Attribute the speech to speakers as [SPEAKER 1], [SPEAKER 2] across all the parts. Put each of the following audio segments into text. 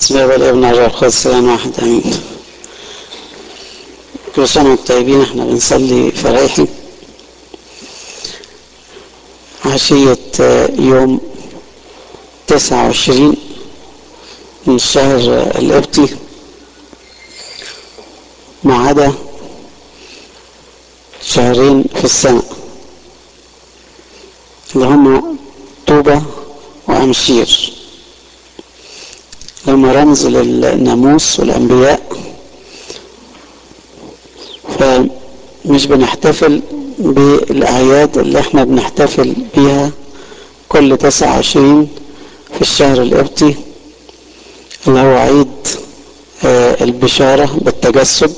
[SPEAKER 1] بسم الله والابن والروح القدس الان واحد امين كل سنه وانتم طيبين احنا بنصلي فرايحي عشية يوم تسعة وعشرين من الشهر القبطي ما عدا شهرين في السنة اللي هما طوبة وأمشير هما رمز للناموس والأنبياء فمش بنحتفل بالأعياد اللي احنا بنحتفل بيها كل تسعة وعشرين في الشهر القبطي اللي هو عيد البشارة بالتجسد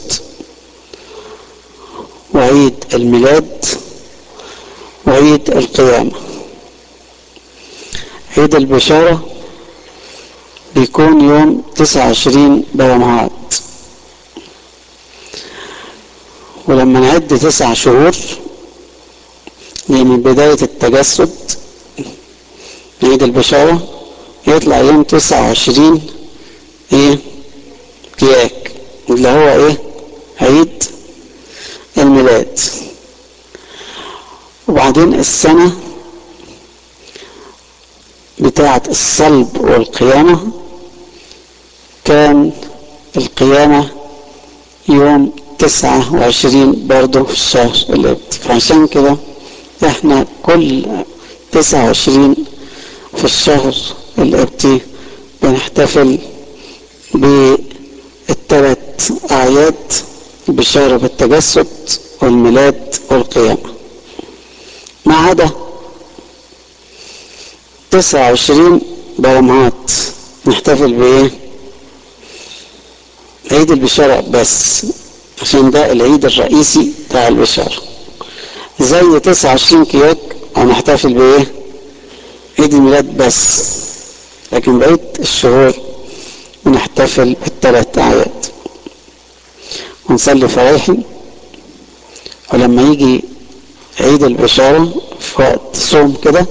[SPEAKER 1] وعيد الميلاد وعيد القيامة عيد البشارة بيكون يوم تسعة وعشرين برمهات ولما نعد تسع شهور من بداية التجسد عيد البشارة يطلع يوم تسعة وعشرين ايه كياك اللي هو ايه عيد الميلاد وبعدين السنة بتاعة الصلب والقيامة كان القيامة يوم تسعة وعشرين برضه في الشهر القبطي فعشان كده احنا كل تسعة وعشرين في الشهر القبطي بنحتفل بالثلاث أعياد البشارة بالتجسد والميلاد والقيامة ما عدا تسعة وعشرين برمهات نحتفل بإيه؟ عيد البشارة بس عشان ده العيد الرئيسي بتاع البشارة زي 29 كياك هنحتفل بايه عيد الميلاد بس لكن بقية الشهور بنحتفل بالثلاث اعياد ونصلي فرايحي ولما يجي عيد البشارة في وقت صوم كده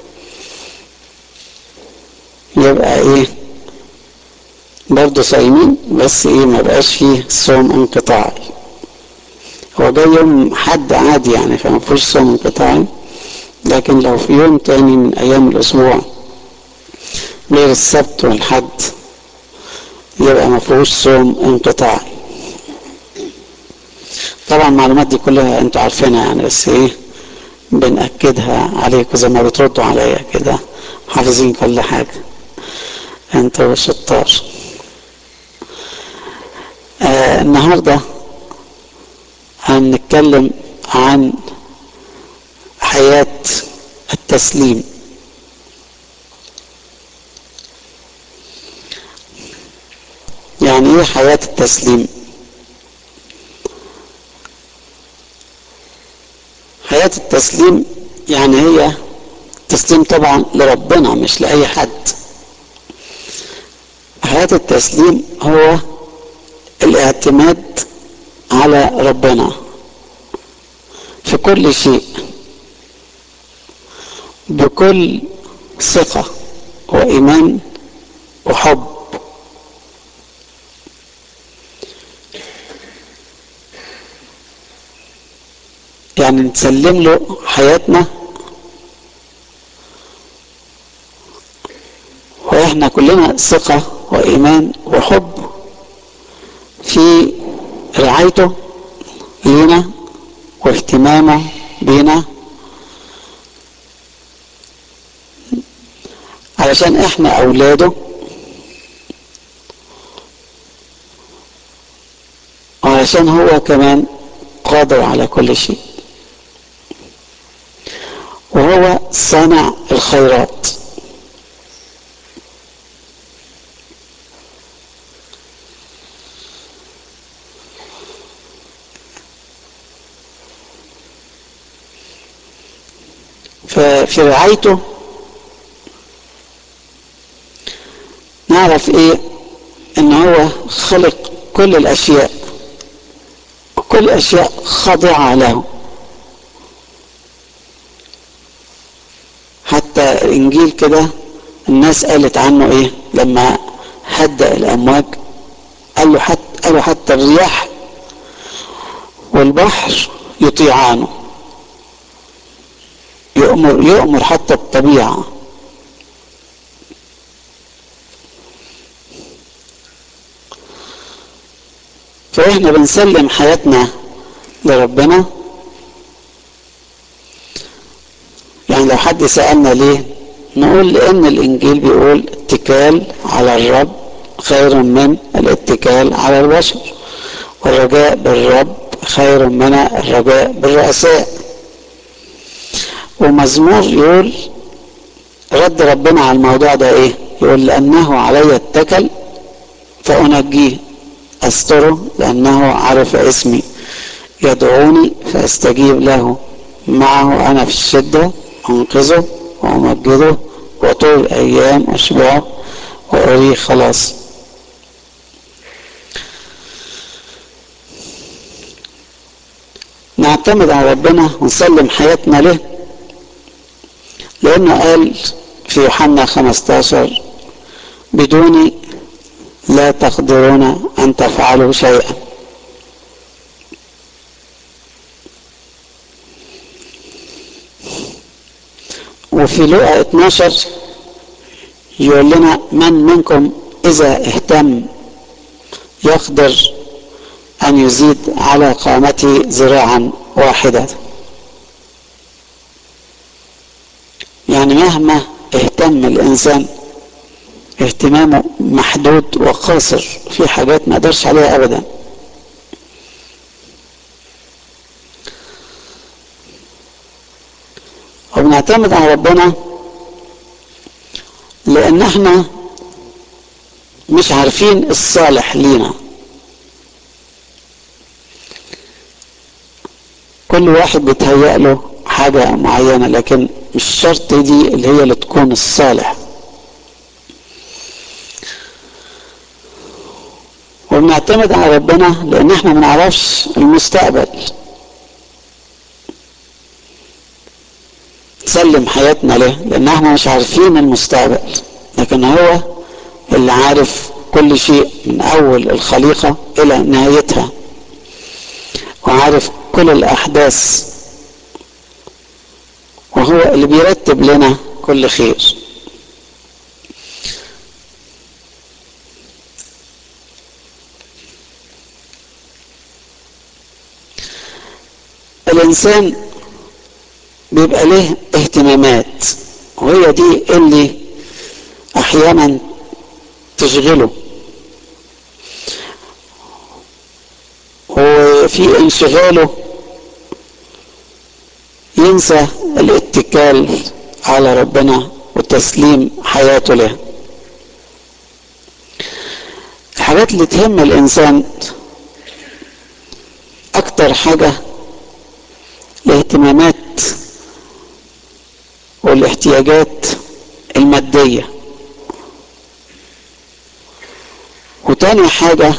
[SPEAKER 1] يبقى ايه برضه صايمين بس ايه ما بقاش فيه صوم انقطاعي هو جاي يوم حد عادي يعني فما فيهوش صوم انقطاعي لكن لو في يوم تاني من ايام الاسبوع غير السبت والحد يبقى ما فيهوش صوم انقطاعي طبعا المعلومات دي كلها انتوا عارفينها يعني بس ايه بنأكدها عليكم زي ما بتردوا عليا كده حافظين كل حاجة انتوا شطار آه النهاردة هنتكلم عن حياة التسليم يعني ايه حياة التسليم حياة التسليم يعني هي تسليم طبعا لربنا مش لأي حد حياة التسليم هو الاعتماد على ربنا في كل شيء بكل ثقة وإيمان وحب يعني نسلم له حياتنا واحنا كلنا ثقة وإيمان وحب في رعايته لينا واهتمامه بينا علشان احنا اولاده وعلشان هو كمان قادر على كل شيء وهو صانع الخيرات ففي رعايته نعرف ايه ان هو خلق كل الاشياء كل الاشياء خاضعة له حتى الانجيل كده الناس قالت عنه ايه لما هدأ الأمواج قال له حتى قالوا حتى الرياح والبحر يطيعانه يؤمر يؤمر حتى الطبيعة فإحنا بنسلم حياتنا لربنا يعني لو حد سألنا ليه نقول لأن الإنجيل بيقول اتكال على الرب خير من الاتكال على البشر والرجاء بالرب خير من الرجاء بالرؤساء ومزمور يقول رد ربنا على الموضوع ده ايه يقول لأنه علي اتكل فأنجيه أستره لأنه عرف اسمي يدعوني فأستجيب له معه أنا في الشدة أنقذه وأمجده وطول الأيام أشبعه وأريه خلاص نعتمد على ربنا ونسلم حياتنا له لأنه قال في يوحنا 15 بدوني لا تقدرون أن تفعلوا شيئا وفي لقا 12 يقول لنا من منكم إذا اهتم يقدر أن يزيد على قامته ذراعا واحدة يعني مهما اهتم الإنسان اهتمامه محدود وقاصر في حاجات ما قدرش عليها أبدا وبنعتمد على ربنا لأن احنا مش عارفين الصالح لينا كل واحد بيتهيأ له حاجة معينة لكن مش شرط دي اللي هي اللي تكون الصالح وبنعتمد على ربنا لان احنا ما نعرفش المستقبل نسلم حياتنا له لان احنا مش عارفين المستقبل لكن هو اللي عارف كل شيء من اول الخليقة الى نهايتها وعارف كل الاحداث وهو اللي بيرتب لنا كل خير الانسان بيبقى له اهتمامات وهي دي اللي احيانا تشغله وفي انشغاله ينسى الاتكال على ربنا وتسليم حياته له الحاجات اللي تهم الانسان اكتر حاجه الاهتمامات والاحتياجات المادية وتاني حاجة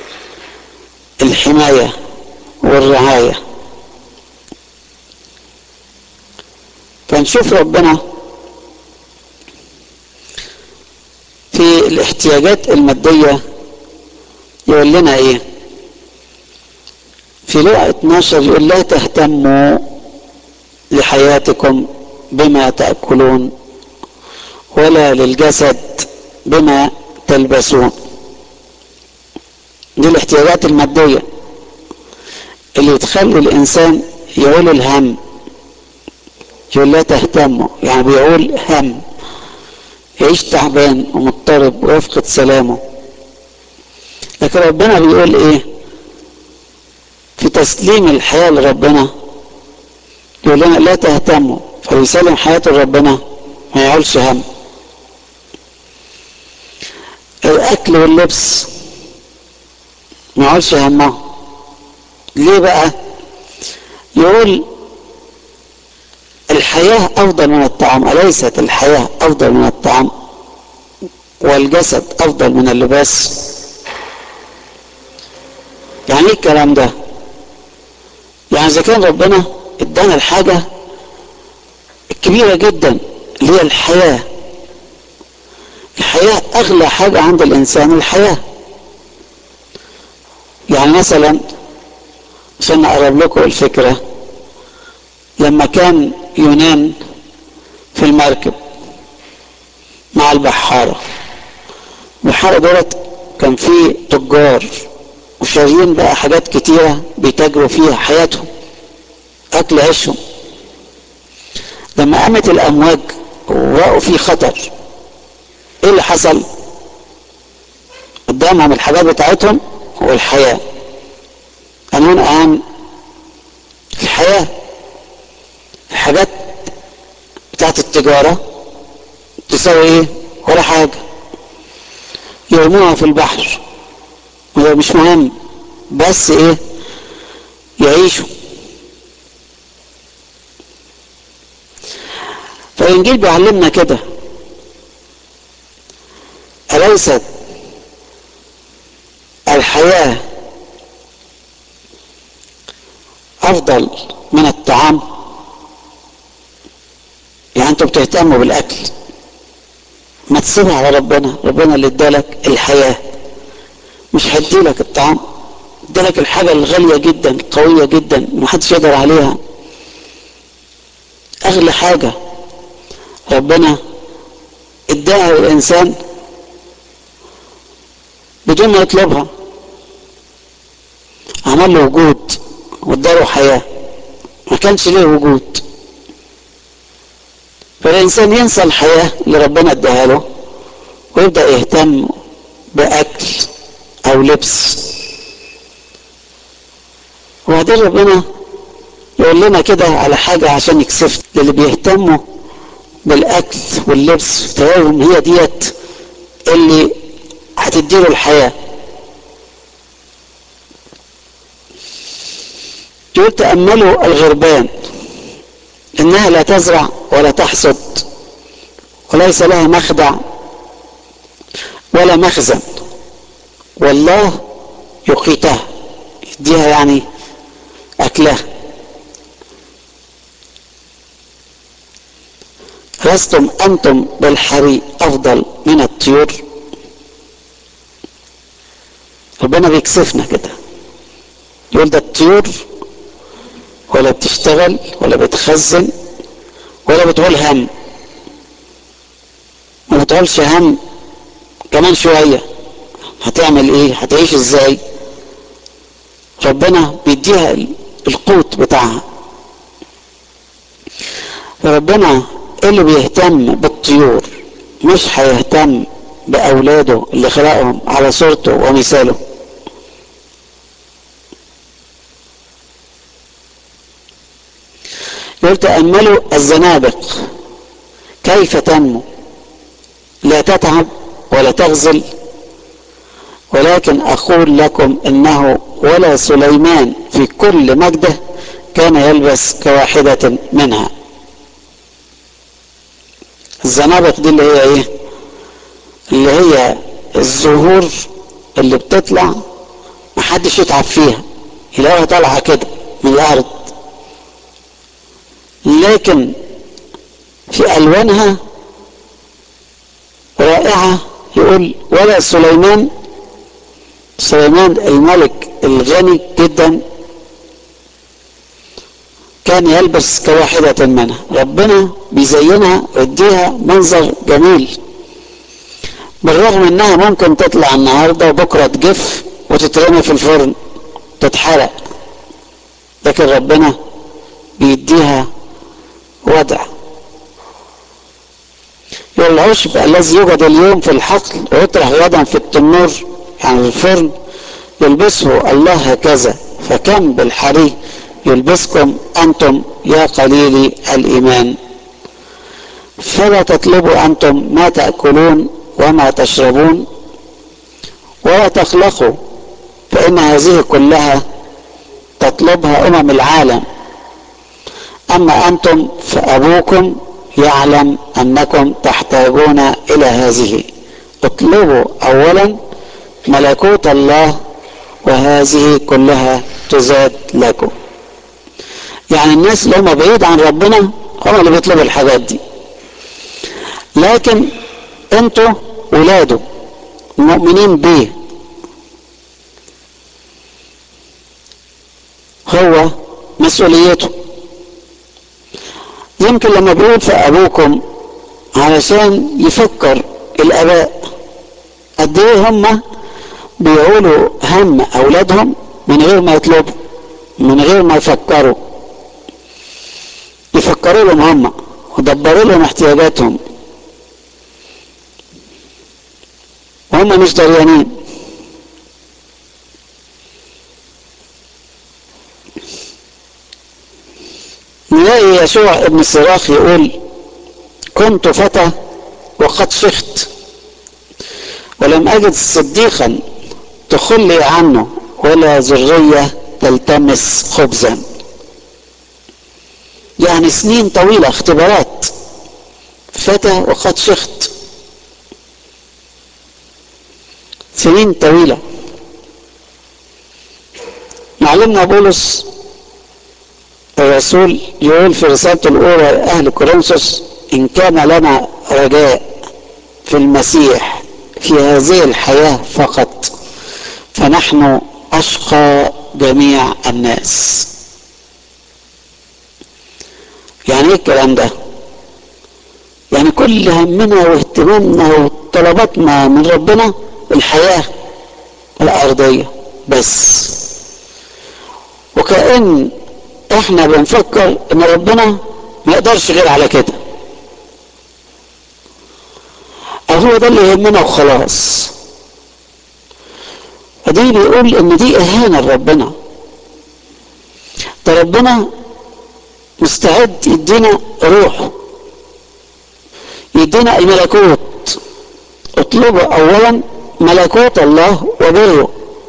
[SPEAKER 1] الحماية والرعاية فنشوف ربنا في الاحتياجات المادية يقول لنا ايه في لقا 12 يقول لا تهتموا لحياتكم بما تأكلون ولا للجسد بما تلبسون دي الاحتياجات المادية اللي تخلي الإنسان يقول الهم يقول لا تهتموا يعني بيقول هم يعيش تعبان ومضطرب ويفقد سلامه لكن ربنا بيقول ايه في تسليم الحياة لربنا يقول لنا لا تهتموا فيسلم حياته لربنا ما يعولش هم الاكل واللبس ما يعولش همه ليه بقى يقول الحياة أفضل من الطعام أليست الحياة أفضل من الطعام والجسد أفضل من اللباس يعني ايه الكلام ده يعني إذا كان ربنا ادانا الحاجة الكبيرة جدا اللي هي الحياة الحياة أغلى حاجة عند الإنسان الحياة يعني مثلا عشان أقرب لكم الفكرة لما كان يونان في المركب مع البحارة البحارة دولت كان في تجار وشاريين بقى حاجات كتيرة بيتاجروا فيها حياتهم أكل عيشهم لما قامت الأمواج ورأوا في خطر إيه اللي حصل؟ قدامهم الحاجات بتاعتهم والحياة قانون أهم الحياة الحاجات بتاعت التجارة تساوي ايه ولا حاجة يرموها في البحر وده مش مهم بس ايه يعيشوا فالانجيل بيعلمنا كده أليست الحياة أفضل من الطعام يعني أنتوا بتهتموا بالأكل ما تسيبها على ربنا ربنا اللي ادالك الحياة مش هيديلك الطعام ادالك الحاجة الغالية جدا القوية جدا محدش يقدر عليها أغلى حاجة ربنا اداها للإنسان بدون ما يطلبها عمل له وجود واداله حياة ما كانش ليه وجود فالإنسان ينسى الحياة اللي ربنا اداها له ويبدأ يهتم بأكل أو لبس وبعدين ربنا يقول لنا كده على حاجة عشان يكسفنا للي بيهتموا بالأكل واللبس تلاقيهم هي ديت اللي هتديله الحياة تقول تأملوا الغربان إنها لا تزرع ولا تحصد وليس لها مخدع ولا مخزن والله يقيتها يديها يعني أكلها لستم أنتم بالحري أفضل من الطيور ربنا بيكسفنا كده يقول ده الطيور ولا بتشتغل ولا بتخزن ولا بتقول هم ما بتقولش هم كمان شوية هتعمل ايه هتعيش ازاي ربنا بيديها القوت بتاعها ربنا اللي بيهتم بالطيور مش هيهتم بأولاده اللي خلقهم على صورته ومثاله يقول تأملوا الزنابق كيف تنمو لا تتعب ولا تغزل ولكن أقول لكم إنه ولا سليمان في كل مجده كان يلبس كواحدة منها الزنابق دي اللي هي ايه اللي هي الزهور اللي بتطلع محدش يتعب فيها يلاقيها طالعة كده من الأرض لكن في ألوانها رائعة يقول ولا سليمان سليمان الملك الغني جدا كان يلبس كواحدة منها ربنا بيزينها ويديها منظر جميل بالرغم انها ممكن تطلع النهارده وبكره تجف وتترمي في الفرن تتحرق لكن ربنا بيديها وضع يقول العشب الذي يوجد اليوم في الحقل ويطرح غدا في التنور يعني في الفرن يلبسه الله هكذا فكم بالحري يلبسكم أنتم يا قليلي الإيمان فلا تطلبوا أنتم ما تأكلون وما تشربون ولا تخلقوا فإن هذه كلها تطلبها أمم العالم أما أنتم فأبوكم يعلم أنكم تحتاجون إلى هذه اطلبوا أولا ملكوت الله وهذه كلها تزاد لكم يعني الناس اللي هم بعيد عن ربنا هم اللي بيطلبوا الحاجات دي لكن انتوا ولاده المؤمنين بيه هو مسؤوليته يمكن لما بيقول في ابوكم علشان يفكر الاباء قد ايه هم بيقولوا هم اولادهم من غير ما يطلبوا من غير ما يفكروا يفكروا لهم هم ودبروا لهم احتياجاتهم وهم مش دريانين نلاقي يسوع ابن الصراخ يقول كنت فتى وقد شخت ولم أجد صديقا تخلي عنه ولا ذرية تلتمس خبزا يعني سنين طويلة اختبارات فتى وقد شخت سنين طويلة معلمنا بولس الرسول يقول في رسالته الأولى لأهل كورنثوس إن كان لنا رجاء في المسيح في هذه الحياة فقط فنحن أشقى جميع الناس يعني ايه الكلام ده يعني كل همنا واهتمامنا وطلباتنا من ربنا الحياة الأرضية بس وكأن احنا بنفكر ان ربنا ما يقدرش غير على كده او هو ده اللي يهمنا وخلاص فدي بيقول ان دي اهانه لربنا ده ربنا مستعد يدينا روحه يدينا الملكوت اطلبوا اولا ملكوت الله وبره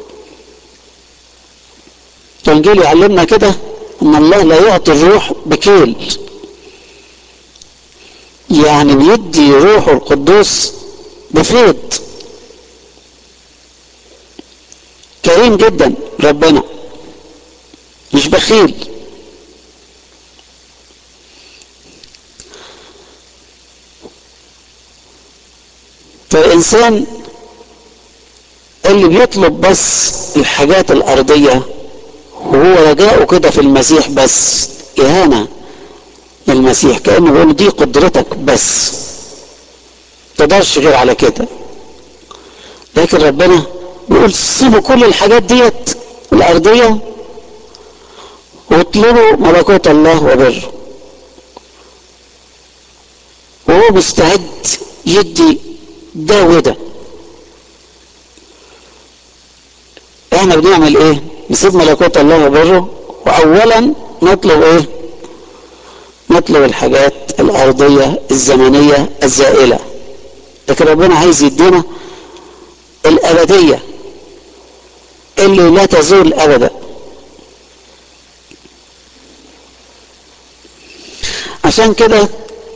[SPEAKER 1] الانجيل يعلمنا كده ان الله لا يعطي الروح بكيل يعني بيدي روحه القدوس بفيض كريم جدا ربنا مش بخيل فالإنسان اللي بيطلب بس الحاجات الأرضية وهو رجاؤه كده في المسيح بس إهانة للمسيح كأنه بيقول دي قدرتك بس تقدرش غير على كده لكن ربنا بيقول سيبوا كل الحاجات ديت الأرضية واطلبوا ملكوت الله وبره وهو مستعد يدي ده وده احنا بنعمل ايه نسيب ملكوت الله وبره واولا نطلب ايه نطلب الحاجات الارضية الزمنية الزائلة لكن ربنا عايز يدينا الابدية اللي لا تزول ابدا عشان كده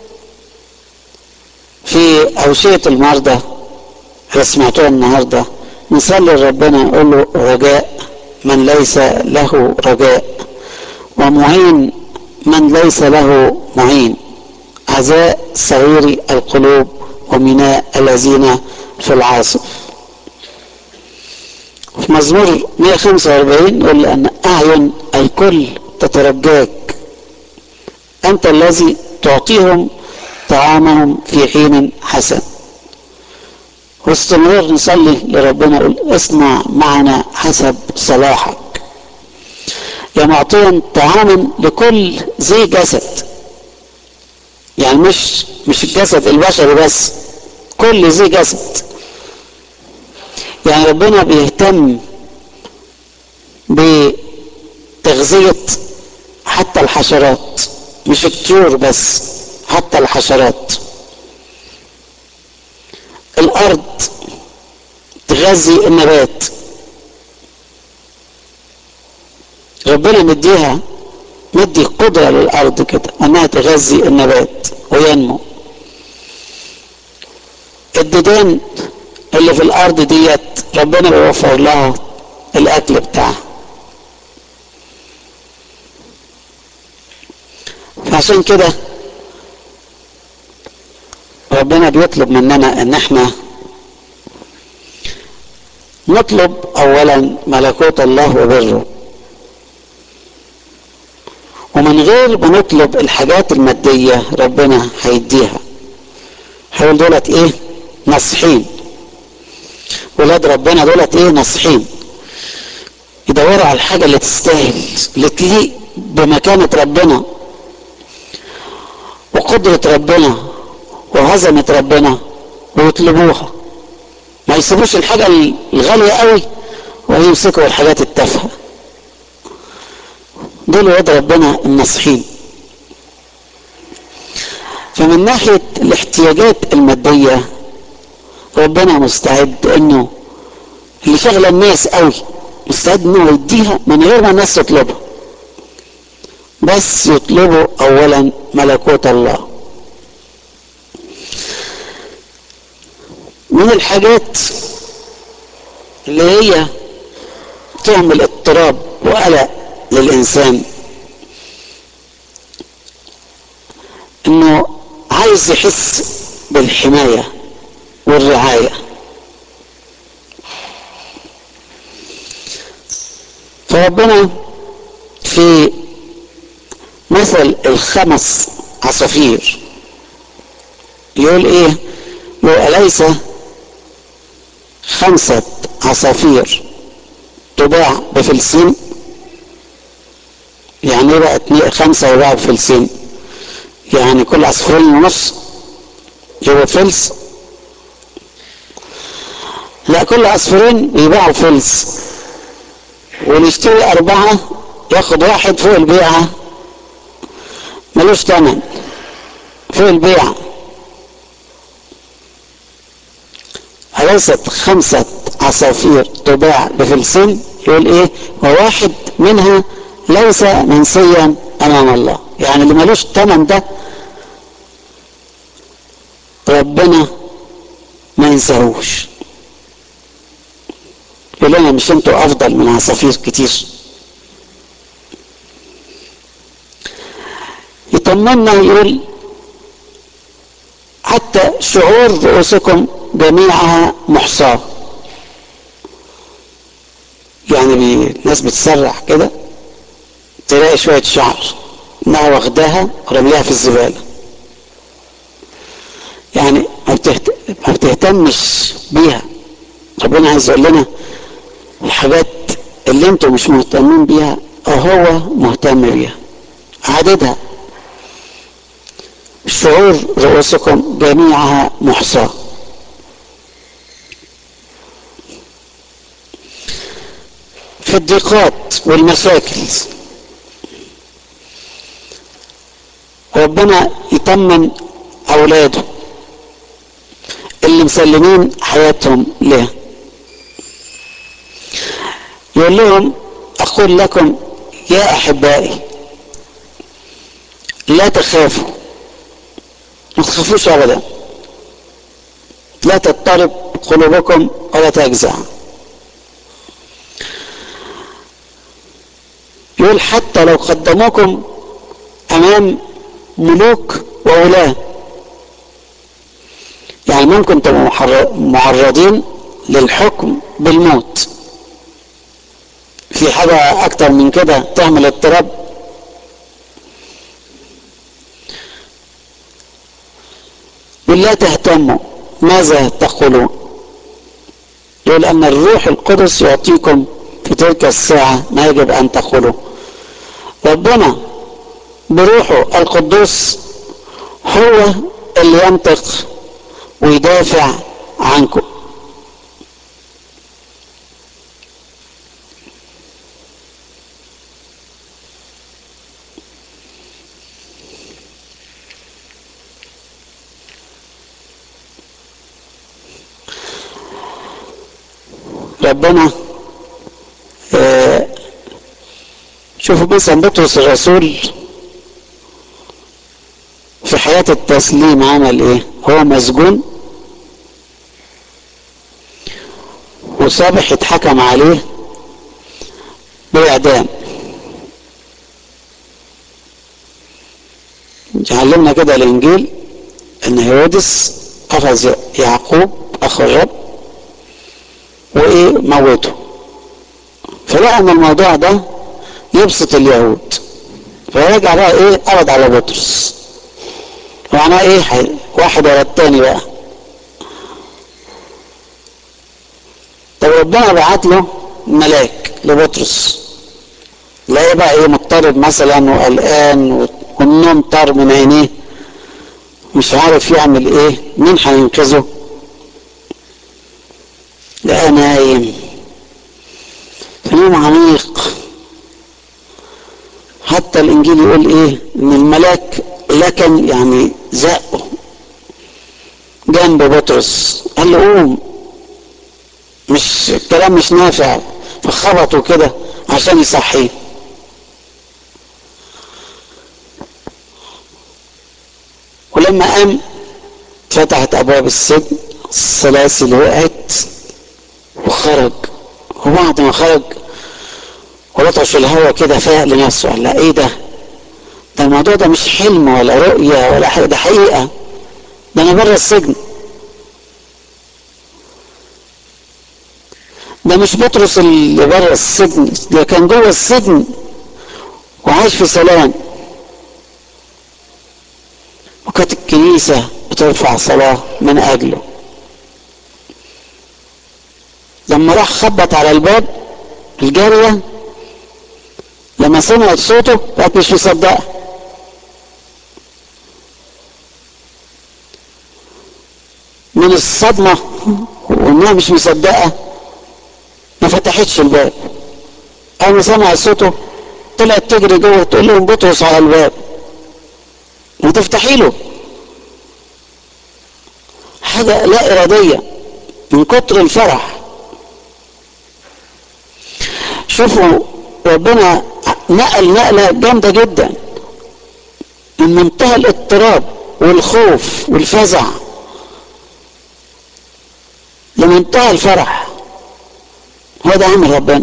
[SPEAKER 1] في أوشية المرضى اللي سمعتوها النهاردة نصلي لربنا نقول له رجاء من ليس له رجاء ومعين من ليس له معين عزاء صغير القلوب ومناء الذين في العاصف في مزمور 145 يقول أن أعين الكل تترجاك أنت الذي تعطيهم طعامهم في حين حسن واستمرار نصلي لربنا يقول اصنع معنا حسب صلاحك يا معطيا طعاما لكل ذي جسد يعني مش مش الجسد البشري بس كل ذي جسد يعني ربنا بيهتم بتغذية حتى الحشرات مش الطيور بس حتى الحشرات الارض تغذي النبات ربنا مديها مدي قدرة للأرض كده أنها تغذي النبات وينمو الديدان اللي في الأرض ديت ربنا بيوفر لها الأكل بتاعها فعشان كده ربنا بيطلب مننا ان احنا نطلب اولا ملكوت الله وبره ومن غير ما نطلب الحاجات المادية ربنا هيديها هيقول دولت ايه نصحين ولاد ربنا دولت ايه نصحين يدوروا على الحاجة اللي تستاهل اللي تليق بمكانة ربنا وقدرة ربنا وعظمة ربنا ويطلبوها ما يسيبوش الحاجة الغالية قوي ويمسكوا الحاجات التافهة دول ولاد ربنا الناصحين فمن ناحية الاحتياجات المادية ربنا مستعد انه اللي شغلة الناس قوي مستعد انه يديها من غير ما الناس تطلبها بس يطلبوا اولا ملكوت الله من الحاجات اللي هي تعمل اضطراب وقلق للانسان انه عايز يحس بالحمايه والرعايه فربنا في مثل الخمس عصافير يقول ايه يقول اليس خمسة عصافير تباع بفلسين يعني ايه بقى خمسة يباعوا بفلسين يعني كل عصفورين ونص يبقى فلس لا كل عصفورين يباعوا فلس واللي يشتري أربعة ياخد واحد فوق البيعة ملوش تمن فوق البيعة أليست خمسة عصافير تباع بفلسين يقول إيه وواحد منها ليس منسيا أمام الله يعني اللي ملوش تمن ده ربنا ما ينساهوش يقول لنا مش انتوا افضل من عصافير كتير يطمنا يقول حتى شعور رؤوسكم جميعها محصاة يعني الناس بتسرح كده تلاقي شوية شعر انها واخداها ورميها في الزبالة يعني ما, بتهت... ما بتهتمش بيها ربنا عايز يقول لنا الحاجات اللي انتوا مش مهتمين بيها هو مهتم بيها عددها شعور رؤوسكم جميعها محصاة في الضيقات والمشاكل ربنا يطمن اولاده اللي مسلمين حياتهم له يقول لهم اقول لكم يا احبائي لا تخافوا ما تخافوش ابدا لا تضطرب قلوبكم ولا تجزع يقول حتى لو قدموكم امام ملوك وولاه يعني ممكن تبقوا معرضين للحكم بالموت في حاجة أكتر من كده تعمل اضطراب ولا تهتموا ماذا تقولون يقول أن الروح القدس يعطيكم في تلك الساعة ما يجب أن تقولوا ربنا بروحه القدوس هو اللي ينطق ويدافع عنكم ربنا آه شوفوا مثلا بطرس الرسول في حياة التسليم عمل ايه هو مسجون وصابح اتحكم عليه بالاعدام علمنا كده الانجيل ان هيرودس اخذ يعقوب اخو الرب وايه موته فلقى ان الموضوع ده يبسط اليهود فرجع بقى ايه قبض على بطرس معناه ايه حي... واحد ورا التاني بقى طب ربنا بعت له ملاك لبطرس لا بقى ايه مضطرب مثلا وقلقان والنوم طار من عينيه مش عارف يعمل ايه مين هينقذه لا نايم في نوم عميق حتى الانجيل يقول ايه ان الملاك لكن يعني زقه جنب بطرس قال له قوم مش الكلام مش نافع فخبطه كده عشان يصحيه ولما قام فتحت ابواب السجن السلاسل وقعت وخرج وبعد ما خرج ولطش الهوا كده فاق لنفسه قال لا ايه ده ده الموضوع ده مش حلم ولا رؤية ولا حاجة ده حقيقة ده انا بره السجن ده مش بطرس اللي بره السجن ده كان جوه السجن وعايش في سلام وكانت الكنيسة بترفع صلاة من أجله لما راح خبط على الباب الجارية لما سمعت صوته بقت مش مصدقة من الصدمة وانها مش مصدقة ما فتحتش الباب اول ما سمعت صوته طلعت تجري جوه تقول لهم بطرس على الباب ما تفتحي له حاجة لا إرادية من كتر الفرح شوفوا ربنا نقل نقلة جامدة جدا من منتهى الاضطراب والخوف والفزع لمنتهى الفرح هو ده عمل ربنا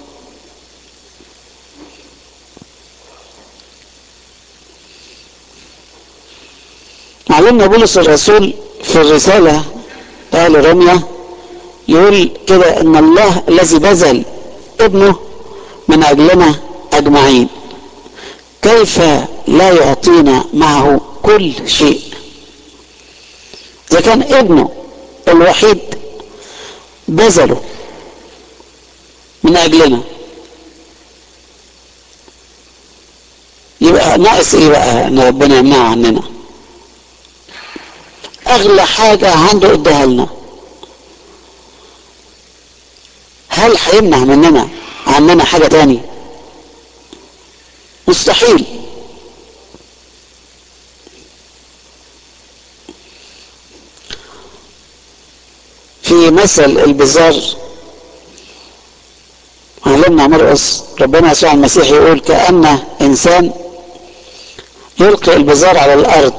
[SPEAKER 1] معلمنا بولس الرسول في الرسالة قال رمية يقول كده ان الله الذي بذل ابنه من اجلنا اجمعين كيف لا يعطينا معه كل شيء اذا كان ابنه الوحيد بذله من اجلنا يبقى ناقص ايه بقى ان ربنا يمنعه عننا اغلى حاجة عنده اداها لنا هل هيمنع مننا عننا حاجة تاني مستحيل في مثل البزار علمنا مرقص ربنا يسوع المسيح يقول كأن إنسان يلقي البزار على الأرض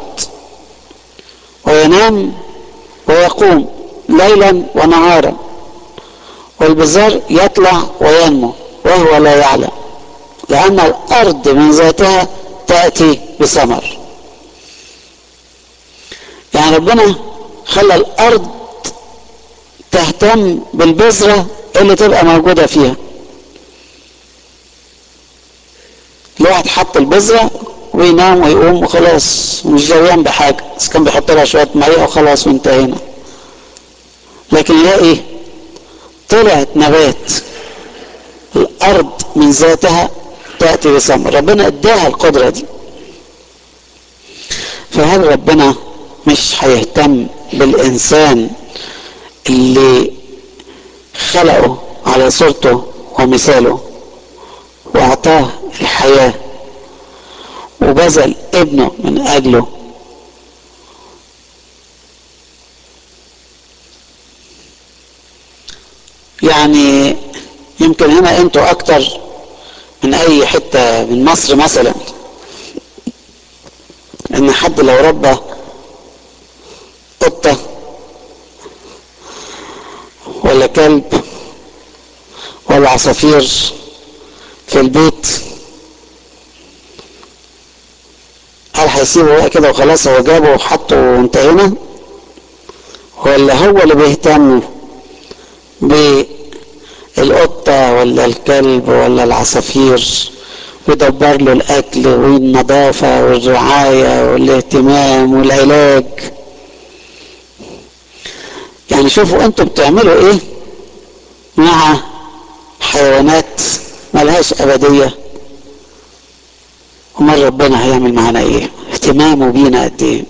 [SPEAKER 1] وينام ويقوم ليلا ونهارا والبزار يطلع وينمو وهو لا يعلم لأن الأرض من ذاتها تأتي بثمر يعني ربنا خلى الأرض تهتم بالبذرة اللي تبقى موجودة فيها الواحد حط البذرة وينام ويقوم وخلاص مش جويان بحاجة بس كان بيحط لها شوية مية وخلاص وانتهينا لكن لا ايه طلعت نبات الارض من ذاتها تأتي بثمر ربنا اداها القدرة دي فهل ربنا مش هيهتم بالانسان اللي خلقه على صورته ومثاله واعطاه الحياه وبذل ابنه من اجله يعني يمكن هنا انتوا اكتر من اي حتة من مصر مثلا ان حد لو ربى قطة ولا كلب ولا عصافير في البيت هل هيسيبه بقى كده وخلاص هو جابه وحطه وانتهينا ولا هو اللي بيهتم ب القطة ولا الكلب ولا العصافير ويدبر له الأكل والنظافة والرعاية والاهتمام والعلاج يعني شوفوا انتوا بتعملوا ايه مع حيوانات ملهاش أبدية امال ربنا هيعمل معانا ايه اهتمامه بينا قد ايه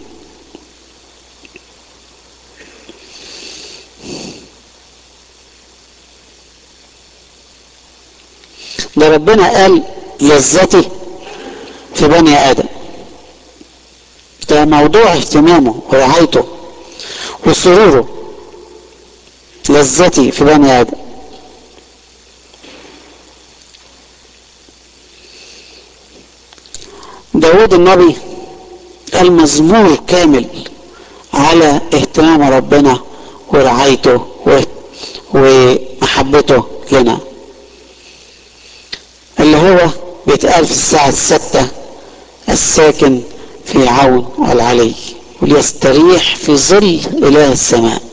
[SPEAKER 1] ده ربنا قال لذتي في بني ادم ده موضوع اهتمامه ورعايته وسروره لذتي في بني ادم داود النبي قال مزمور كامل على اهتمام ربنا ورعايته ومحبته لنا اللي هو بيتقال في الساعة الستة الساكن في عون العلي وليستريح في ظل إله السماء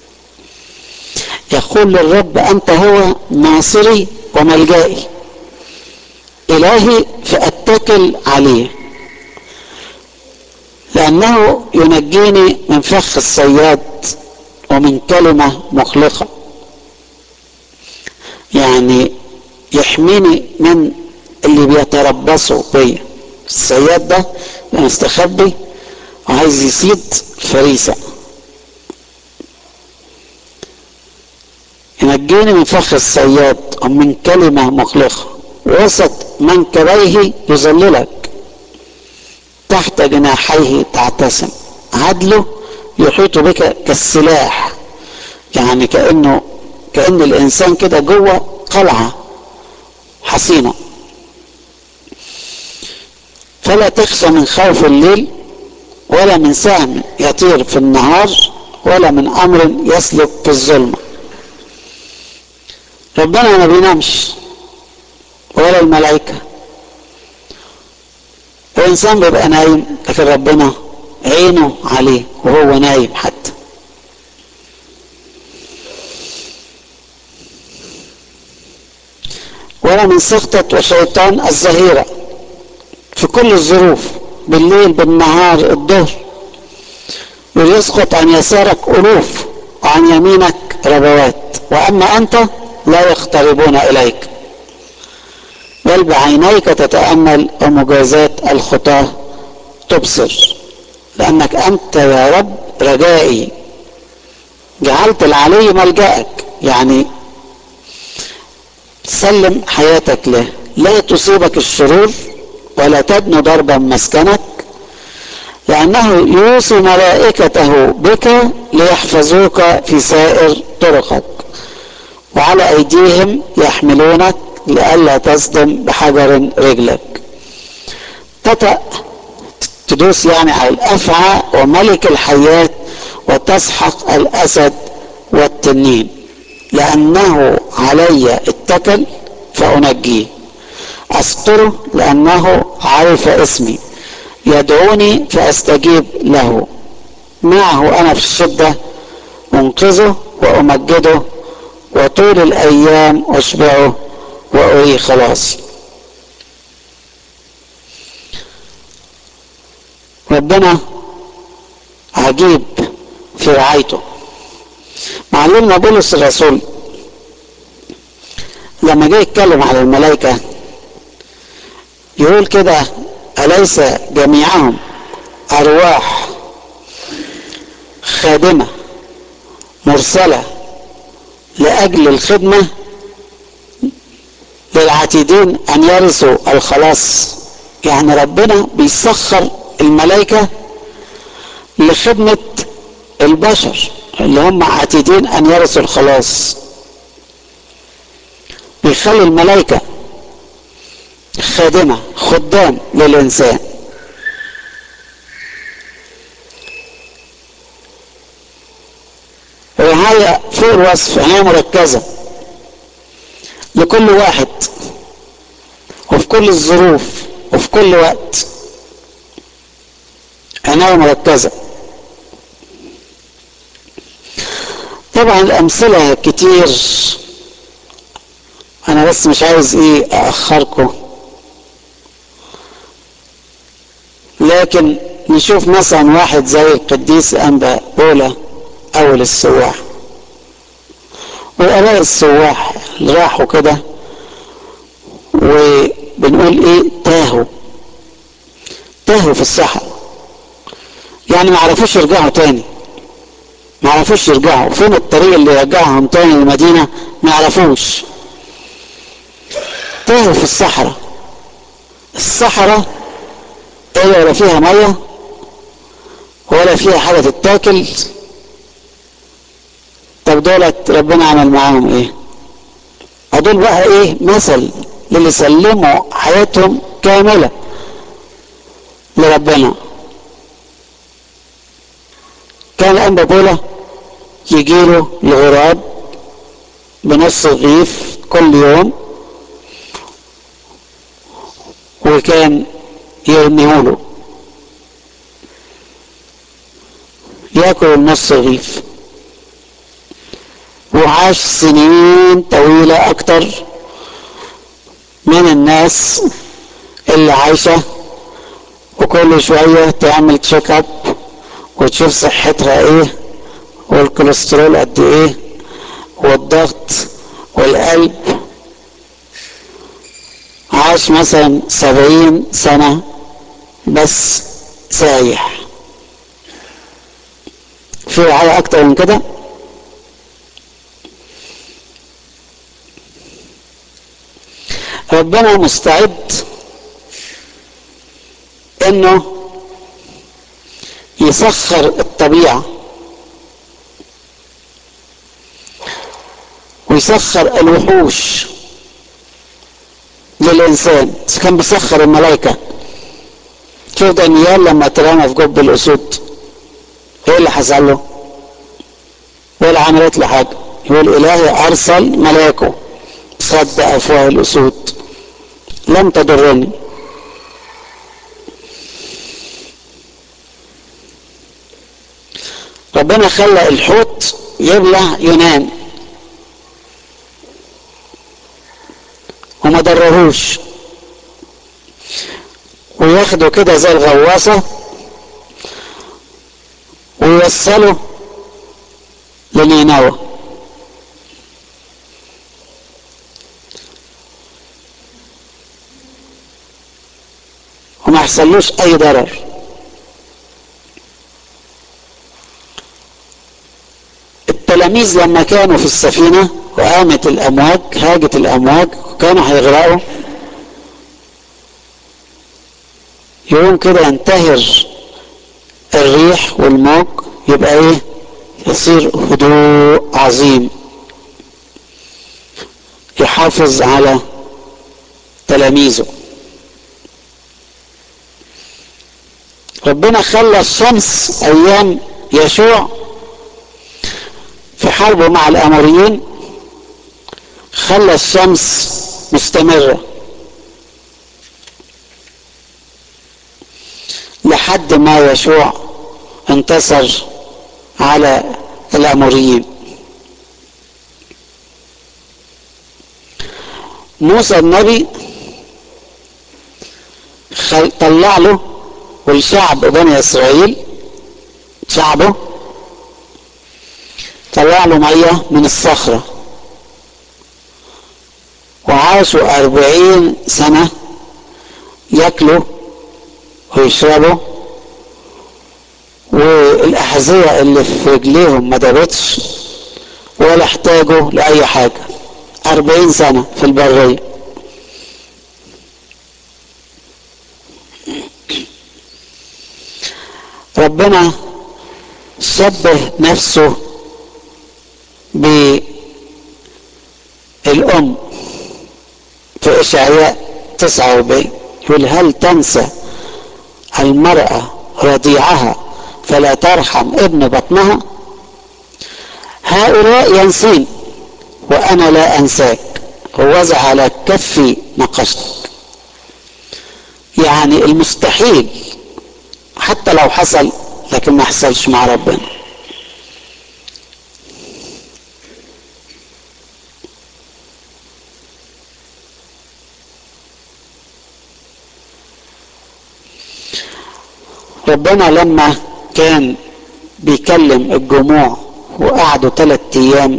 [SPEAKER 1] يقول للرب أنت هو ناصري وملجائي إلهي فأتكل عليه لأنه ينجيني من فخ الصياد ومن كلمة مخلقة يعني يحميني من اللي بيتربصوا بيا الصياد ده مستخبي وعايز يصيد فريسة ينجيني من فخ الصياد ومن كلمة مخلقة وسط منكبيه يظللك تحت جناحيه تعتصم عدله يحيط بك كالسلاح يعني كأنه كأن الإنسان كده جوه قلعة حصينة فلا تخشى من خوف الليل ولا من سهم يطير في النهار ولا من أمر يسلك في الظلمة ربنا ما بينامش ولا الملائكة الإنسان بيبقى نايم لكن ربنا عينه عليه وهو نايم حتى ولا من سخطة وشيطان الظهيرة في كل الظروف بالليل بالنهار الظهر ويسقط عن يسارك ألوف وعن يمينك ربوات وأما أنت لا يقتربون إليك بل بعينيك تتأمل ومجازات الخطاة تبصر لأنك أنت يا رب رجائي جعلت العلي ملجأك يعني سلم حياتك له لا تصيبك الشرور ولا تدنو ضربا مسكنك لأنه يوصي ملائكته بك ليحفظوك في سائر طرقك وعلى أيديهم يحملونك لئلا تصدم بحجر رجلك تطأ تدوس يعني على الأفعى وملك الحياة وتسحق الأسد والتنين لأنه علي اتكل فأنجيه أستره لأنه عرف اسمي يدعوني فأستجيب له معه أنا في الشدة أنقذه وأمجده وطول الأيام أشبعه وأري خلاصي ربنا عجيب في رعايته معلمنا بولس الرسول لما جه يتكلم على الملائكة يقول كده أليس جميعهم أرواح خادمة مرسلة لأجل الخدمة للعتيدين أن يرثوا الخلاص يعني ربنا بيسخر الملائكة لخدمة البشر اللي هم عتيدين أن يرثوا الخلاص بيخلي الملائكة خادمة خدام للإنسان رعاية فوق الوصف عناية مركزة لكل واحد وفي كل الظروف وفي كل وقت عناية مركزة طبعا الأمثلة كتير انا بس مش عايز ايه اخركم لكن نشوف مثلا واحد زي القديس انبا بولا اول السواح وآباء السواح اللي راحوا كده وبنقول ايه تاهوا تاهوا في الصحراء يعني ما عرفوش يرجعوا تاني ما عرفوش يرجعوا فين الطريق اللي يرجعهم تاني للمدينة ما عرفوش تاهوا في الصحراء الصحراء ايه ولا فيها مية ولا فيها حاجة تتاكل طب دولت ربنا عمل معاهم ايه هدول بقى ايه مثل للي سلموا حياتهم كاملة لربنا كان الأنبا بولا يجيله الغراب بنص رغيف كل يوم وكان يرميهوله ياكل النص رغيف وعاش سنين طويلة أكتر من الناس اللي عايشة وكل شوية تعمل تشيك اب وتشوف صحتها ايه والكوليسترول قد ايه والضغط والقلب عاش مثلا سبعين سنة بس سايح في رعاية أكتر من كده ربنا مستعد انه يسخر الطبيعة ويسخر الوحوش للإنسان كان بيسخر الملائكة شوف دانيال لما اترمى في جب الأسود ايه اللي حصل له؟ ولا عملت له حاجة يقول إلهي أرسل ملاكه صد أفواه الأسود لم تضرني ربنا خلى الحوت يبلع يونان وما ضرهوش وياخده كده زي الغواصة ويوصله لنينوى وما يحصلوش اي ضرر التلاميذ لما كانوا في السفينة وقامت الأمواج هاجت الأمواج وكانوا هيغرقوا يقوم كده ينتهر الريح والموج يبقى ايه يصير هدوء عظيم يحافظ على تلاميذه ربنا خلى الشمس ايام يشوع في حربه مع الاموريين خلى الشمس مستمرة لحد ما يشوع انتصر على الاموريين موسى النبي طلع له والشعب بني اسرائيل شعبه طلع له ميه من الصخره وعاشوا أربعين سنة ياكلوا ويشربوا والأحذية اللي في رجليهم ما دابتش ولا احتاجوا لأي حاجة أربعين سنة في البرية ربنا شبه نفسه بالأم في إشعياء 49 يقول هل تنسى المرأة رضيعها فلا ترحم ابن بطنها هؤلاء ينسين وأنا لا أنساك ووزع على كفي نقشتك يعني المستحيل حتى لو حصل لكن ما حصلش مع ربنا ربنا لما كان بيكلم الجموع وقعدوا ثلاث ايام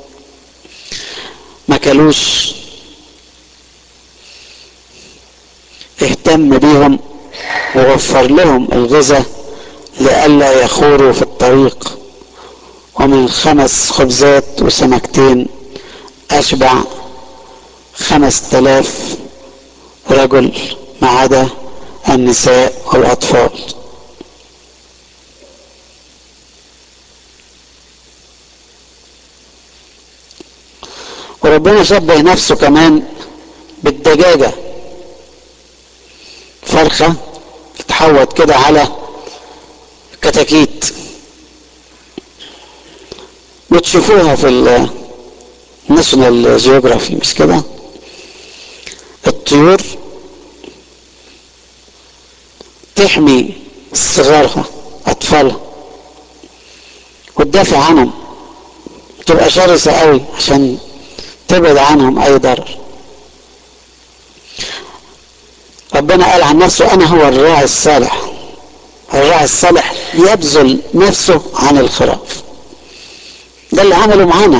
[SPEAKER 1] ما كلوش اهتم بيهم ووفر لهم الغذاء لئلا يخوروا في الطريق ومن خمس خبزات وسمكتين أشبع خمس تلاف رجل ما عدا النساء والأطفال وربنا شبه نفسه كمان بالدجاجة فرخة تتحوط كده على كتاكيت وتشوفوها في الناشونال جيوغرافي مش كده الطيور تحمي صغارها اطفالها وتدافع عنهم تبقى شرسة قوي عشان تبعد عنهم اي ضرر ربنا قال عن نفسه انا هو الراعي الصالح الراعي الصالح يبذل نفسه عن الخراف ده اللي عمله معانا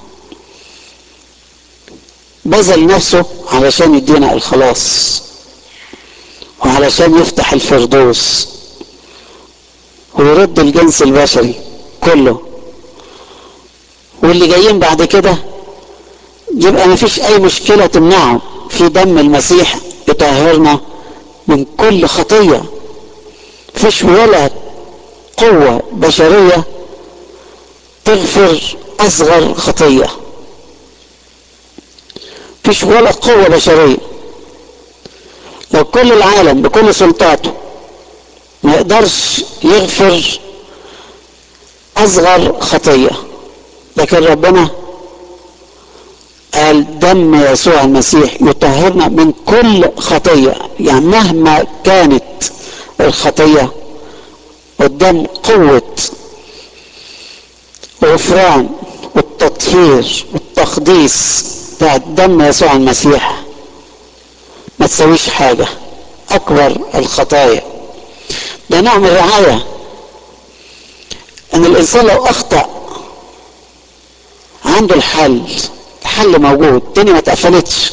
[SPEAKER 1] بذل نفسه علشان يدينا الخلاص وعلشان يفتح الفردوس ويرد الجنس البشري كله واللي جايين بعد كده يبقى ما فيش اي مشكلة تمنعه في دم المسيح يطهرنا من كل خطية فيش ولا قوة بشرية تغفر اصغر خطية فيش ولا قوة بشرية لو كل العالم بكل سلطاته ما يقدرش يغفر اصغر خطية لكن ربنا قال دم يسوع المسيح يطهرنا من كل خطية يعني مهما كانت الخطية قدام قوة غفران والتطهير والتقديس بتاع دم يسوع المسيح ما تسويش حاجة أكبر الخطايا ده نوع من الرعاية إن الإنسان لو أخطأ عنده الحل الحل موجود الدنيا ما اتقفلتش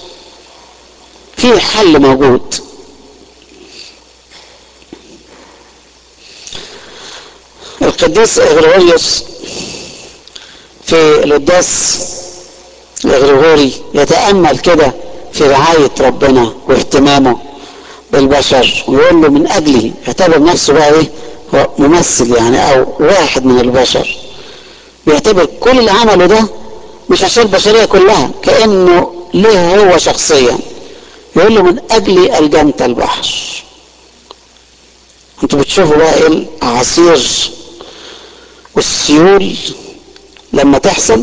[SPEAKER 1] في حل موجود القديس اغريغوريوس في القداس الاغريغوري يتامل كده في رعايه ربنا واهتمامه بالبشر ويقول له من اجلي يعتبر نفسه بقى ايه هو ممثل يعني او واحد من البشر بيعتبر كل اللي عمله ده مش عشان البشريه كلها كانه له هو شخصيا يقول له من اجلي الجمت البحر انتوا بتشوفوا بقى ايه الاعاصير والسيول لما تحصل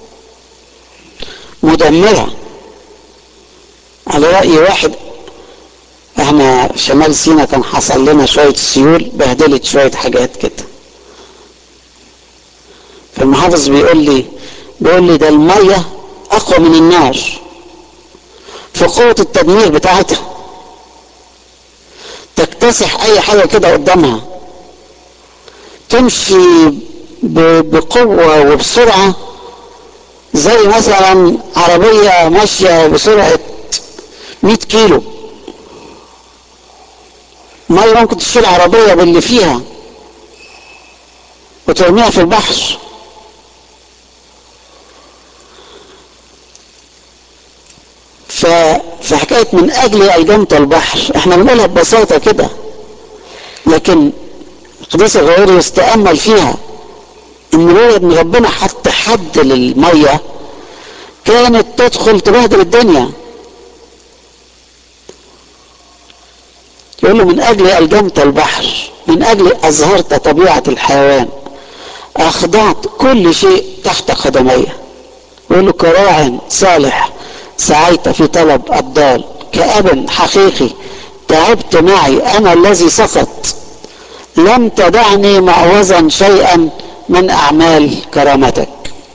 [SPEAKER 1] مدمرة على رأي واحد احنا في شمال سينا كان حصل لنا شوية سيول بهدلت شوية حاجات كده فالمحافظ بيقول لي بيقول لي ده المية أقوى من النار في قوة التدمير بتاعتها تكتسح أي حاجة كده قدامها تمشي بقوة وبسرعة زي مثلا عربية ماشية بسرعة 100 كيلو مية ممكن تشيل عربية باللي فيها وترميها في البحر ففي حكاية من أجل ألجمت البحر احنا بنقولها ببساطة كده لكن القديس الغيوري يستأمل فيها ان لولا ان ربنا حط حد للمية كانت تدخل تبهدل الدنيا يقول له من اجل الجمت البحر من اجل اظهرت طبيعة الحيوان اخضعت كل شيء تحت قدمي يقول له كراع صالح سعيت في طلب الضال كأب حقيقي تعبت معي انا الذي سقط لم تدعني معوزا شيئا من اعمال كرامتك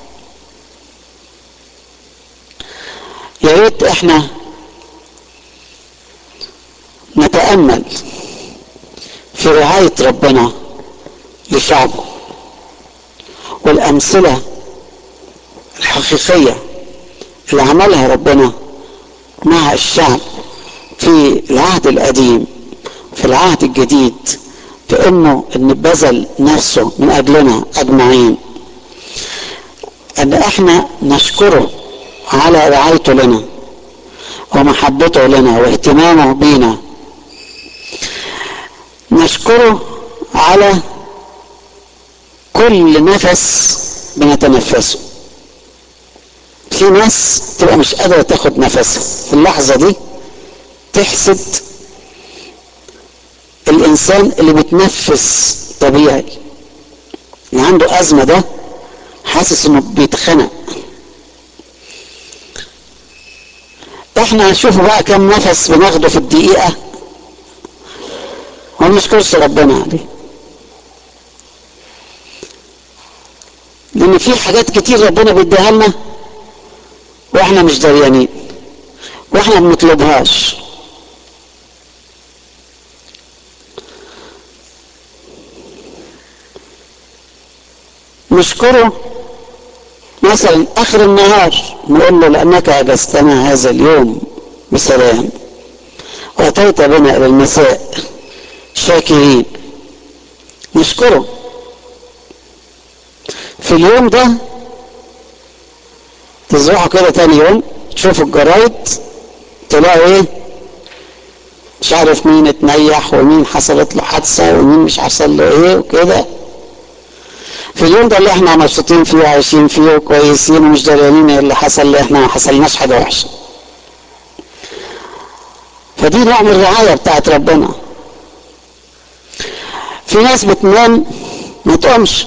[SPEAKER 1] يا ريت احنا نتامل في رعاية ربنا لشعبه والأمثلة الحقيقية اللي عملها ربنا مع الشعب في العهد القديم في العهد الجديد بانه ان بذل نفسه من اجلنا اجمعين ان احنا نشكره على رعايته لنا ومحبته لنا واهتمامه بينا نشكره على كل نفس بنتنفسه في ناس تبقى مش قادرة تاخد نفسها في اللحظة دي تحسد الإنسان اللي بيتنفس طبيعي اللي عنده أزمة ده حاسس إنه بيتخنق احنا هنشوف بقى كم نفس بناخده في الدقيقة وما نشكرش ربنا عليه لأن في حاجات كتير ربنا بيديها لنا واحنا مش دريانين واحنا ما بنطلبهاش نشكره مثلا اخر النهار نقول له لانك اجزتنا هذا اليوم بسلام واتيت بنا الى المساء شاكرين نشكره في اليوم ده تصبحوا كده تاني يوم تشوفوا الجرايد تلاقوا ايه مش عارف مين اتنيح ومين حصلت له حادثه ومين مش حصل له ايه وكده في اليوم ده اللي احنا مبسوطين فيه وعايشين فيه وكويسين ومش داريانين اللي حصل اللي احنا ما حصلناش حاجه وحشه فدي نوع من الرعايه بتاعت ربنا في ناس بتنام ما تقومش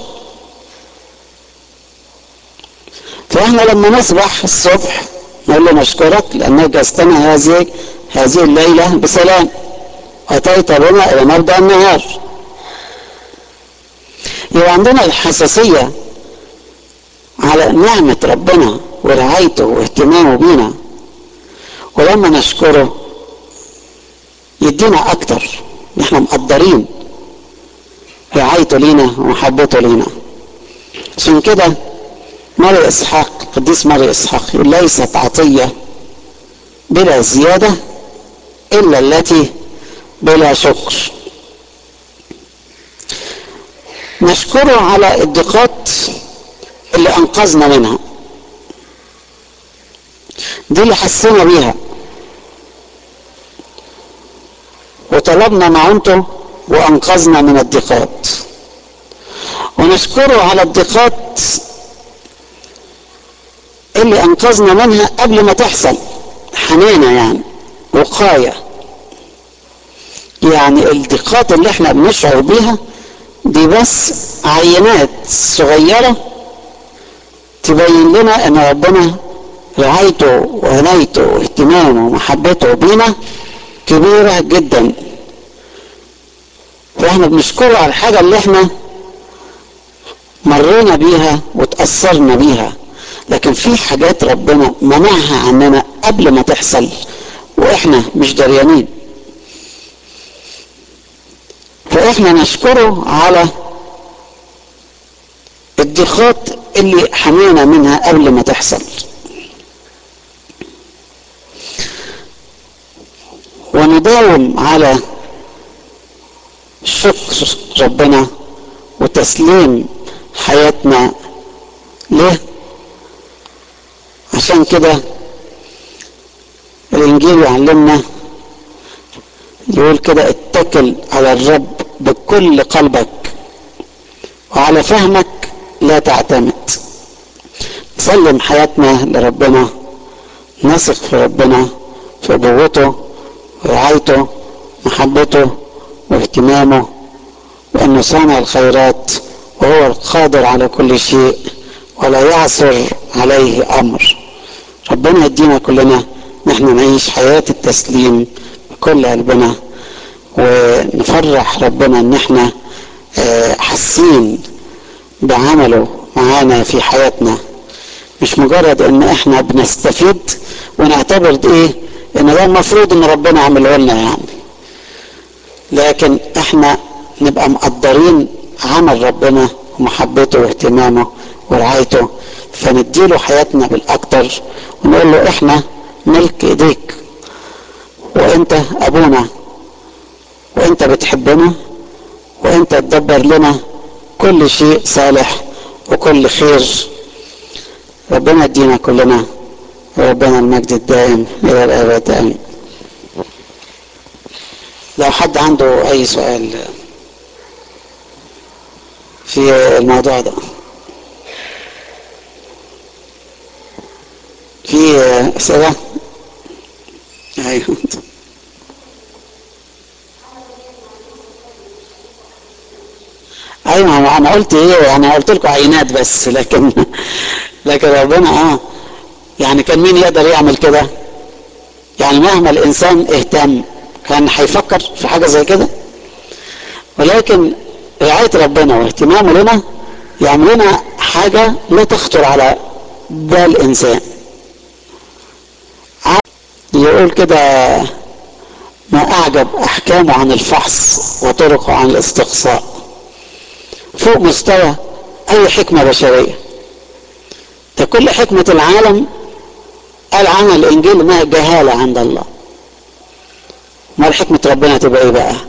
[SPEAKER 1] فاحنا لما نصبح الصبح نقول له نشكرك لانك جزتنا هذه هذه الليله بسلام اتيت بنا الى مبدا النهار يبقى عندنا الحساسيه على نعمه ربنا ورعايته واهتمامه بينا ولما نشكره يدينا اكتر احنا مقدرين رعايته لينا ومحبته لينا عشان كده ماري اسحاق قديس ماري اسحاق يقول ليست عطيه بلا زياده الا التي بلا شكر نشكره على الضيقات اللي انقذنا منها دي اللي حسينا بيها وطلبنا معونته وانقذنا من الضيقات ونشكره على الضيقات اللي انقذنا منها قبل ما تحصل حنانه يعني وقايه يعني الضيقات اللي احنا بنشعر بيها دي بس عينات صغيره تبين لنا ان ربنا رعايته وعنايته واهتمامه ومحبته بينا كبيره جدا فاحنا بنشكره على الحاجه اللي احنا مرينا بيها وتاثرنا بيها لكن في حاجات ربنا منعها عننا قبل ما تحصل واحنا مش دريانين فاحنا نشكره على الضيقات اللي حمينا منها قبل ما تحصل ونداوم على شكر ربنا وتسليم حياتنا له عشان كده الانجيل يعلمنا يقول كده اتكل على الرب بكل قلبك وعلى فهمك لا تعتمد نسلم حياتنا لربنا نثق في ربنا في ابوته ورعايته محبته واهتمامه وانه صانع الخيرات وهو القادر على كل شيء ولا يعثر عليه امر ربنا يدينا كلنا نحن نعيش حياة التسليم بكل قلبنا ونفرح ربنا ان احنا حاسين بعمله معانا في حياتنا مش مجرد ان احنا بنستفيد ونعتبر ايه ان ده المفروض ان ربنا عمله لنا يعني لكن احنا نبقى مقدرين عمل ربنا ومحبته واهتمامه ورعايته فنديله حياتنا بالاكتر ونقول له احنا ملك ايديك وانت ابونا وانت بتحبنا وانت تدبر لنا كل شيء صالح وكل خير ربنا يدينا كلنا وربنا المجد الدائم الى الابد امين لو حد عنده اي سؤال في الموضوع ده في اسئله ايوه ايوه انا قلت ايه انا قلت لكم عينات بس لكن لكن ربنا اه يعني كان مين يقدر يعمل كده يعني مهما الانسان اهتم كان هيفكر في حاجه زي كده ولكن رعايه ربنا واهتمامه لنا يعمل لنا حاجه لا تخطر على بال انسان يقول كده ما اعجب احكامه عن الفحص وطرقه عن الاستقصاء فوق مستوى اي حكمه بشريه ده كل حكمه العالم قال عنها الانجيل انها جهاله عند الله امال حكمه ربنا تبقى ايه بقى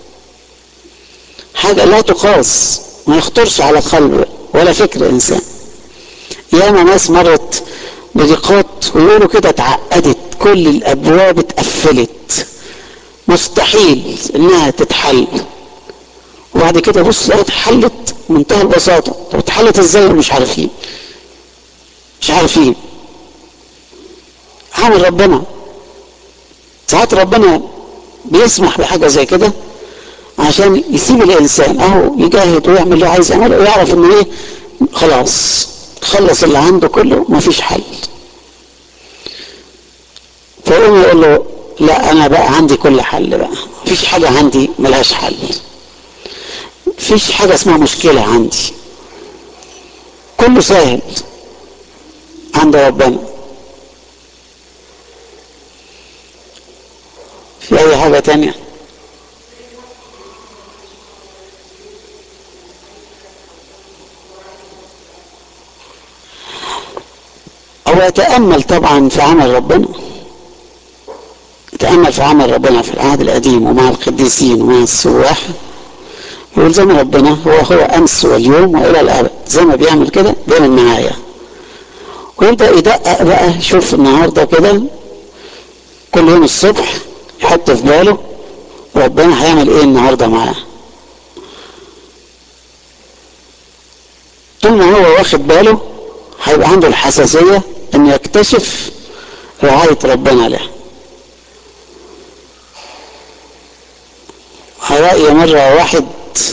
[SPEAKER 1] حاجه لا تقاس ما يخطرش على قلب ولا فكر انسان ياما ناس مرت بضيقات ويقولوا كده اتعقدت كل الابواب اتقفلت مستحيل انها تتحل وبعد كده بص لقيت اتحلت منتهى البساطه طب اتحلت ازاي مش عارفين مش عارفين عمل ربنا ساعات ربنا بيسمح بحاجه زي كده عشان يسيب الانسان اهو يجاهد ويعمل اللي عايز يعمله ويعرف ان ايه خلاص خلص اللي عنده كله مفيش حل فيقوم يقول له لا انا بقى عندي كل حل بقى مفيش حاجه عندي ملهاش حل مفيش حاجه اسمها مشكله عندي كله سهل عند ربنا في اي حاجه تانية هو يتامل طبعا في عمل ربنا يتامل في عمل ربنا في العهد القديم ومع القديسين ومع السواح يقول زي ما ربنا هو هو امس واليوم والى الابد زي ما بيعمل كده بيعمل معايا ويبدا يدقق بقى شوف النهارده كده كل يوم الصبح يحط في باله ربنا هيعمل ايه النهارده معاه طول ما هو واخد باله هيبقى عنده الحساسيه انه يكتشف رعايه ربنا له رأي مرة واحد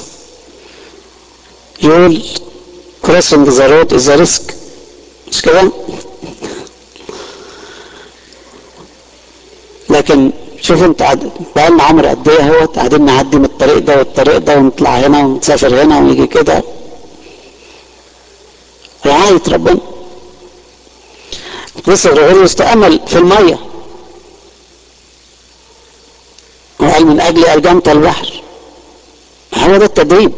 [SPEAKER 1] يقول crossing the road is a risk مش كده لكن شوف انت عد... بقالنا عمر قد ايه اهوت قاعدين نعدي من الطريق ده والطريق ده ونطلع هنا ونسافر هنا ونيجي كده رعاية ربنا لسه غريغوريوس تأمل في المية وقال من أجل ألجمت البحر هو ده التدريب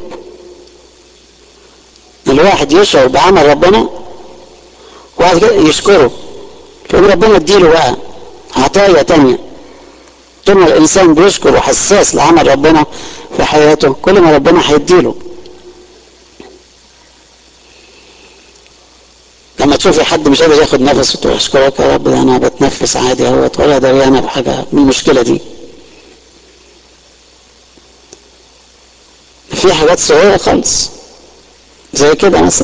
[SPEAKER 1] الواحد يشعر بعمل ربنا وبعد كده يشكره يقول ربنا اديله بقى عطايا تانية طول ما الانسان بيشكر وحساس لعمل ربنا في حياته كل ما ربنا هيديله لما تشوفي حد مش قادر ياخد نفس وتقول اشكرك يا رب ده انا بتنفس عادي اهوت ولا داري انا بحاجه من المشكله دي في حاجات صغيره خالص زي كده مثلا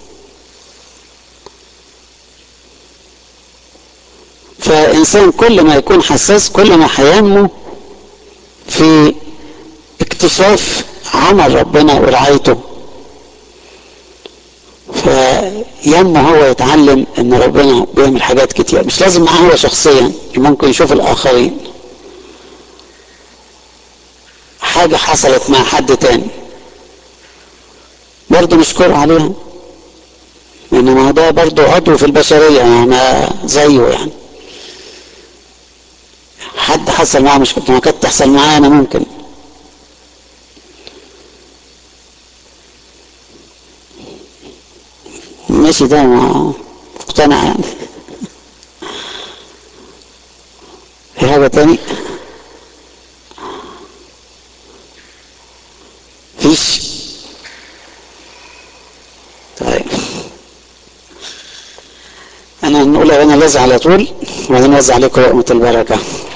[SPEAKER 1] فالإنسان كل ما يكون حساس كل ما هينمو في اكتشاف عمل ربنا ورعايته فينمو هو يتعلم ان ربنا بيعمل حاجات كتير مش لازم معاه هو شخصيا ممكن يشوف الاخرين حاجة حصلت مع حد تاني برضه نشكر عليها انما ده برضه عضو في البشرية يعني زيه يعني حد حصل معاه مشكلة ما كانت تحصل معايا انا ممكن ماشي ده مقتنع يعني في حاجة تاني فيش طيب انا هنقول انا لازم على طول وبعدين اوزع عليكم لقمة البركة